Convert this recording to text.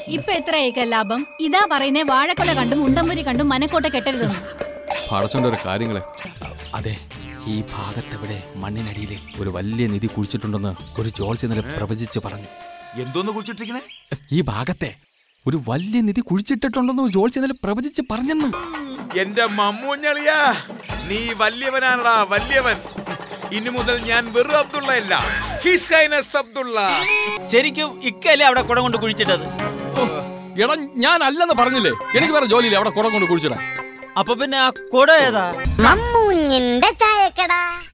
ഇപ്പൊ എത്ര ഏക്കർ ലാഭം ഇതാ പറയുന്നേ വാഴക്കൊല കണ്ടും ഉണ്ടമ്പുരി കണ്ടും മനക്കോട്ട കെട്ടരുതെന്ന് പടച്ചോന്റെ ഒരു കാര്യങ്ങളെ അതെ ഈ ഭാഗത്തെവിടെ മണ്ണിനടിയിൽ ഒരു വലിയ നിധി കുഴിച്ചിട്ടുണ്ടെന്ന് ഒരു ജോൾസ് ഇന്നലെ പ്രവചിച്ച് പറഞ്ഞു എന്തോന്ന് കുറിച്ചിട്ടിരിക്കണേ ഈ ഭാഗത്തെ ഒരു വലിയ നിധി കുഴിച്ചിട്ടിട്ടുണ്ടെന്ന് ഒരു ജോൾസ് ഇന്നലെ പ്രവചിച്ച് പറഞ്ഞെന്ന് എന്റെ മമ്മൂഞ്ഞളിയാ നീ വലിയവനാണടാ വലിയവൻ ഇനി മുതൽ ഞാൻ വെറു അബ്ദുള്ള അല്ല ഹിസ് ഹൈനസ് അബ്ദുള്ള ശരിക്കും ഇക്കല്ലേ അവിടെ കുടം കൊണ്ട് കുഴിച്ചിട്ടത് ഓ, എടാ ഞാൻ അല്ലെന്ന് പറഞ്ഞില്ലേ എനിക്ക് വേറെ ജോലിയില്ല അവിടെ കുടം കൊണ്ട് കുഴിച്ചിടാൻ അപ്പൊ പിന്നെ ആ കുട ഏതാ മമ്മൂഞ്ഞിന്റെ ചായക്കട